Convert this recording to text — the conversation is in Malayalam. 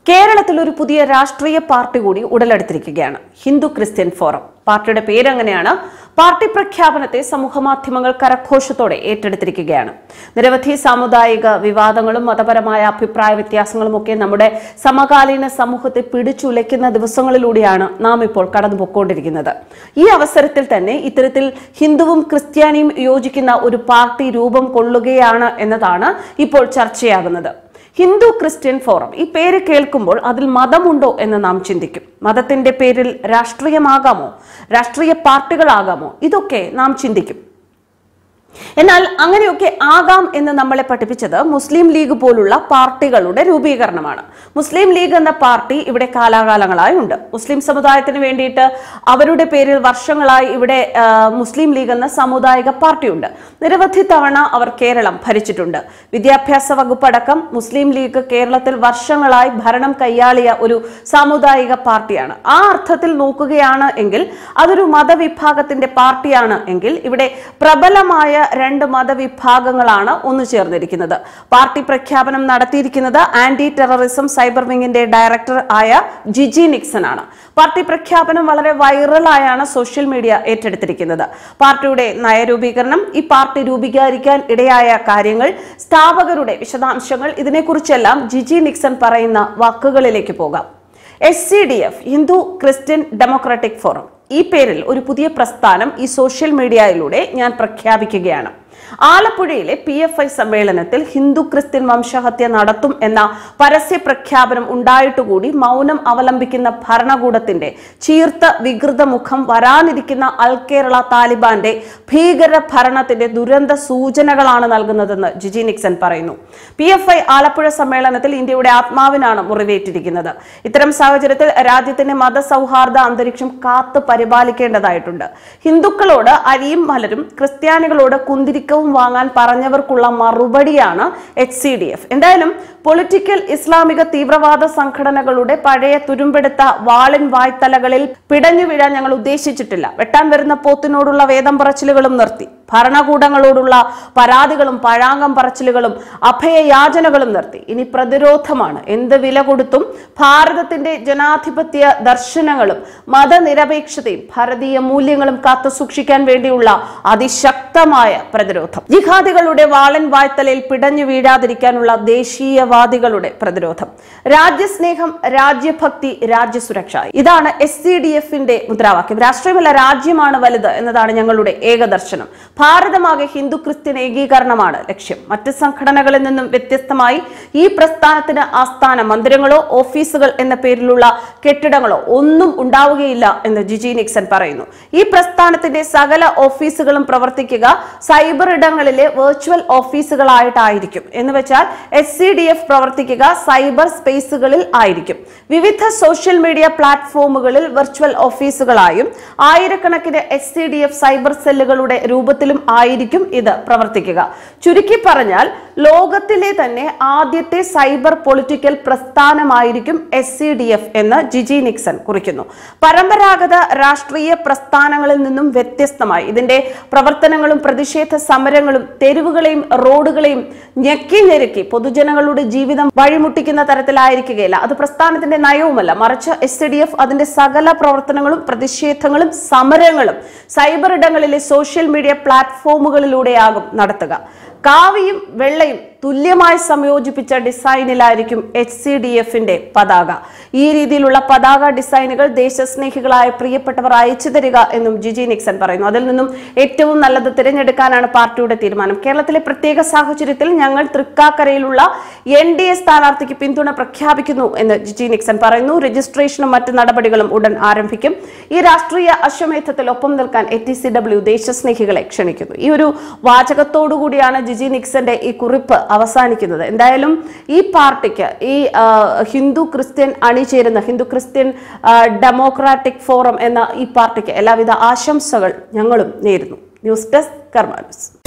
കേരളത്തിൽ ഒരു പുതിയ രാഷ്ട്രീയ പാർട്ടി കൂടി ഉടലെടുത്തിരിക്കുകയാണ് ഹിന്ദു ക്രിസ്ത്യൻ ഫോറം പാർട്ടിയുടെ പേരങ്ങനെയാണ് പാർട്ടി പ്രഖ്യാപനത്തെ സമൂഹമാധ്യമങ്ങൾ കരഘോഷത്തോടെ ഏറ്റെടുത്തിരിക്കുകയാണ് നിരവധി സാമുദായിക വിവാദങ്ങളും മതപരമായ അഭിപ്രായ വ്യത്യാസങ്ങളും ഒക്കെ നമ്മുടെ സമകാലീന സമൂഹത്തെ പിടിച്ചുലയ്ക്കുന്ന ദിവസങ്ങളിലൂടെയാണ് നാം ഇപ്പോൾ കടന്നുപോയിക്കൊണ്ടിരിക്കുന്നത് ഈ അവസരത്തിൽ തന്നെ ഇത്തരത്തിൽ ഹിന്ദുവും ക്രിസ്ത്യാനിയും യോജിക്കുന്ന ഒരു പാർട്ടി രൂപം കൊള്ളുകയാണ് എന്നതാണ് ഇപ്പോൾ ചർച്ചയാകുന്നത് ഹിന്ദു ക്രിസ്ത്യൻ ഫോറം ഈ പേര് കേൾക്കുമ്പോൾ അതിൽ മതമുണ്ടോ എന്ന് നാം ചിന്തിക്കും മതത്തിന്റെ പേരിൽ രാഷ്ട്രീയമാകാമോ രാഷ്ട്രീയ പാർട്ടികളാകാമോ ഇതൊക്കെ നാം ചിന്തിക്കും എന്നാൽ അങ്ങനെയൊക്കെ ആകാം എന്ന് നമ്മളെ പഠിപ്പിച്ചത് മുസ്ലിം ലീഗ് പോലുള്ള പാർട്ടികളുടെ രൂപീകരണമാണ് മുസ്ലിം ലീഗ് എന്ന പാർട്ടി ഇവിടെ കാലാകാലങ്ങളായി ഉണ്ട് മുസ്ലിം സമുദായത്തിന് വേണ്ടിയിട്ട് അവരുടെ പേരിൽ വർഷങ്ങളായി ഇവിടെ ആ, മുസ്ലിം ലീഗ് എന്ന സാമുദായിക പാർട്ടിയുണ്ട് നിരവധി തവണ അവർ കേരളം ഭരിച്ചിട്ടുണ്ട് വിദ്യാഭ്യാസ വകുപ്പ് അടക്കം മുസ്ലിം ലീഗ് കേരളത്തിൽ വർഷങ്ങളായി ഭരണം കൈയാളിയ ഒരു സാമുദായിക പാർട്ടിയാണ് ആ അർത്ഥത്തിൽ നോക്കുകയാണ് എങ്കിൽ അതൊരു മതവിഭാഗത്തിന്റെ പാർട്ടിയാണ് എങ്കിൽ ഇവിടെ പ്രബലമായ രണ്ട് മതവിഭാഗങ്ങളാണ് ഒന്നു ചേർന്നിരിക്കുന്നത് പാർട്ടി പ്രഖ്യാപനം നടത്തിയിരിക്കുന്നത് ആന്റി ടെററിസം സൈബർ വിങ്ങിന്റെ ഡയറക്ടർ ആയ ജിജി നിക്സൺ ആണ് പാർട്ടി പ്രഖ്യാപനം വളരെ വൈറലായാണ് സോഷ്യൽ മീഡിയ ഏറ്റെടുത്തിരിക്കുന്നത് പാർട്ടിയുടെ നയരൂപീകരണം ഈ പാർട്ടി രൂപീകരിക്കാൻ ഇടയായ കാര്യങ്ങൾ സ്ഥാപകരുടെ വിശദാംശങ്ങൾ ഇതിനെക്കുറിച്ചെല്ലാം ജിജി നിക്സൺ പറയുന്ന വാക്കുകളിലേക്ക് പോകാം S C D F Hindu Christian Democratic Forum ഈ പേരിൽ ഒരു പുതിയ പ്രസ്ഥാനം ഈ സോഷ്യൽ മീഡിയയിലൂടെ ഞാൻ പ്രഖ്യാപിക്കുകയാണ് ആലപ്പുഴയിലെ പി എഫ് ഐ സമ്മേളനത്തിൽ ഹിന്ദു ക്രിസ്ത്യൻ വംശഹത്യ നടത്തും എന്ന പരസ്യ പ്രഖ്യാപനം ഉണ്ടായിട്ടുകൂടി മൗനം അവലംബിക്കുന്ന ഭരണകൂടത്തിന്റെ ചീർത്ത വികൃത മുഖം വരാനിരിക്കുന്ന അൽ കേരള താലിബാന്റെ ഭീകര ഭരണത്തിന്റെ ദുരന്ത സൂചനകളാണ് നൽകുന്നതെന്ന് ജിജി നിക്സൺ പറയുന്നു പി എഫ് ഐ ആലപ്പുഴ സമ്മേളനത്തിൽ ഇന്ത്യയുടെ ആത്മാവിനാണ് മുറിവേറ്റിരിക്കുന്നത് ഇത്തരം സാഹചര്യത്തിൽ രാജ്യത്തിന്റെ മതസൗഹാർദ്ദ അന്തരീക്ഷം കാത്തു പരിപാലിക്കേണ്ടതായിട്ടുണ്ട് ഹിന്ദുക്കളോട് അരിയും മലരും ക്രിസ്ത്യാനികളോട് കുന്തിരിക്കവും വാങ്ങാൻ പറഞ്ഞവർക്കുള്ള മറുപടിയാണ് എച്ച് സി ഡി എഫ് എന്തായാലും പൊളിറ്റിക്കൽ ഇസ്ലാമിക തീവ്രവാദ സംഘടനകളുടെ പഴയ തുരുമ്പെടുത്ത വാളിൻ വായ്ത്തലകളിൽ പിടഞ്ഞു വീഴാൻ ഞങ്ങൾ ഉദ്ദേശിച്ചിട്ടില്ല വെട്ടാൻ വരുന്ന പോത്തിനോടുള്ള വേദം പറച്ചിലുകളും നിർത്തി ഭരണകൂടങ്ങളോടുള്ള പരാതികളും പഴാങ്കം പറച്ചിലുകളും അഭയയാചനകളും നിർത്തി ഇനി പ്രതിരോധമാണ് എന്ത് വില കൊടുത്തും ഭാരതത്തിന്റെ ജനാധിപത്യ ദർശനങ്ങളും മതനിരപേക്ഷതയും ഭാരതീയ മൂല്യങ്ങളും കാത്തു സൂക്ഷിക്കാൻ വേണ്ടിയുള്ള അതിശക്തമായ പ്രതിരോധം ജിഹാദികളുടെ വാളൻ വായ്ത്തലയിൽ പിടഞ്ഞു വീഴാതിരിക്കാനുള്ള ദേശീയവാദികളുടെ പ്രതിരോധം രാജ്യസ്നേഹം രാജ്യഭക്തി രാജ്യസുരക്ഷ ഇതാണ് എസ് സി ഡി എഫിന്റെ മുദ്രാവാക്യം രാഷ്ട്രീയമല്ല രാജ്യമാണ് വലുത് എന്നതാണ് ഞങ്ങളുടെ ഏകദർശനം ഭാരതമാകെ ഹിന്ദു ക്രിസ്ത്യൻ ഏകീകരണമാണ് ലക്ഷ്യം മറ്റ് സംഘടനകളിൽ നിന്നും വ്യത്യസ്തമായി ഈ പ്രസ്ഥാനത്തിന് ആസ്ഥാന മന്ദിരങ്ങളോ ഓഫീസുകൾ എന്ന പേരിലുള്ള കെട്ടിടങ്ങളോ ഒന്നും ഉണ്ടാവുകയില്ല എന്ന് ജിജി നിക്സൺ പറയുന്നു ഈ പ്രസ്ഥാനത്തിന്റെ സകല ഓഫീസുകളും പ്രവർത്തിക്കുക സൈബർ ഇടങ്ങളിലെ വെർച്വൽ ഓഫീസുകളായിട്ടായിരിക്കും എന്ന് വെച്ചാൽ എസ് സി ഡി എഫ് പ്രവർത്തിക്കുക സൈബർ സ്പേസുകളിൽ ആയിരിക്കും വിവിധ സോഷ്യൽ മീഡിയ പ്ലാറ്റ്ഫോമുകളിൽ വെർച്വൽ ഓഫീസുകളായും ആയിരക്കണക്കിന് S C D F cyber സെല്ലുകളുടെ രൂപത്തിലും ആയിരിക്കും ഇത് പ്രവർത്തിക്കുക ചുരുക്കി പറഞ്ഞാൽ ലോകത്തിലെ തന്നെ ആദ്യത്തെ സൈബർ പൊളിറ്റിക്കൽ പ്രസ്ഥാനമായിരിക്കും എസ് സി ഡി എഫ് എന്ന് ജിജി നിക്സൺ കുറിക്കുന്നു പരമ്പരാഗത രാഷ്ട്രീയ പ്രസ്ഥാനങ്ങളിൽ നിന്നും വ്യത്യസ്തമായി ഇതിന്റെ പ്രവർത്തനങ്ങളും പ്രതിഷേധ സമരങ്ങളും തെരുവുകളെയും റോഡുകളെയും ഞെക്കി ഞെരുക്കി പൊതുജനങ്ങളുടെ ജീവിതം വഴിമുട്ടിക്കുന്ന തരത്തിലായിരിക്കുകയില്ല അത് പ്രസ്ഥാനത്തിന്റെ നയവുമല്ല മറിച്ച് എസ് ഡി എഫ് അതിന്റെ സകല പ്രവർത്തനങ്ങളും പ്രതിഷേധങ്ങളും സമരങ്ങളും സൈബർ ഇടങ്ങളിലെ സോഷ്യൽ മീഡിയ പ്ലാറ്റ്ഫോമുകളിലൂടെയാകും നടത്തുക കാവിയും വെള്ളയും തുല്യമായി സംയോജിപ്പിച്ച ഡിസൈനിലായിരിക്കും എച്ച് സി ഡി എഫിന്റെ പതാക ഈ രീതിയിലുള്ള പതാക ഡിസൈനുകൾ ദേശസ്നേഹികളായ പ്രിയപ്പെട്ടവർ അയച്ചു തരിക എന്നും ജിജി നിക്സൺ പറയുന്നു അതിൽ നിന്നും ഏറ്റവും നല്ലത് തിരഞ്ഞെടുക്കാനാണ് പാർട്ടിയുടെ തീരുമാനം കേരളത്തിലെ പ്രത്യേക സാഹചര്യത്തിൽ ഞങ്ങൾ തൃക്കാക്കരയിലുള്ള എൻ ഡി എ സ്ഥാനാർത്ഥിക്ക് പിന്തുണ പ്രഖ്യാപിക്കുന്നു എന്ന് ജിജി നിക്സൺ പറയുന്നു രജിസ്ട്രേഷനും മറ്റ് നടപടികളും ഉടൻ ആരംഭിക്കും ഈ രാഷ്ട്രീയ അശ്വമേധത്തിൽ ഒപ്പം നിൽക്കാൻ എ ടി സി ഡബ്ല്യു ദേശസ്നേഹികളെ ക്ഷണിക്കുന്നു ഈ ഒരു വാചകത്തോടു കൂടിയാണ് ജിജി നിക്സന്റെ ഈ കുറിപ്പ് അവസാനിക്കുന്നത് എന്തായാലും ഈ പാർട്ടിക്ക് ഈ ആ, ഹിന്ദു ക്രിസ്ത്യൻ അണിചേരുന്ന ഹിന്ദു ക്രിസ്ത്യൻ ആ, ഡെമോക്രാറ്റിക് ഫോറം എന്ന ഈ പാർട്ടിക്ക് എല്ലാവിധ ആശംസകൾ ഞങ്ങളും നേരുന്നു ന്യൂസ് ഡെസ്ക് കർമാനസ്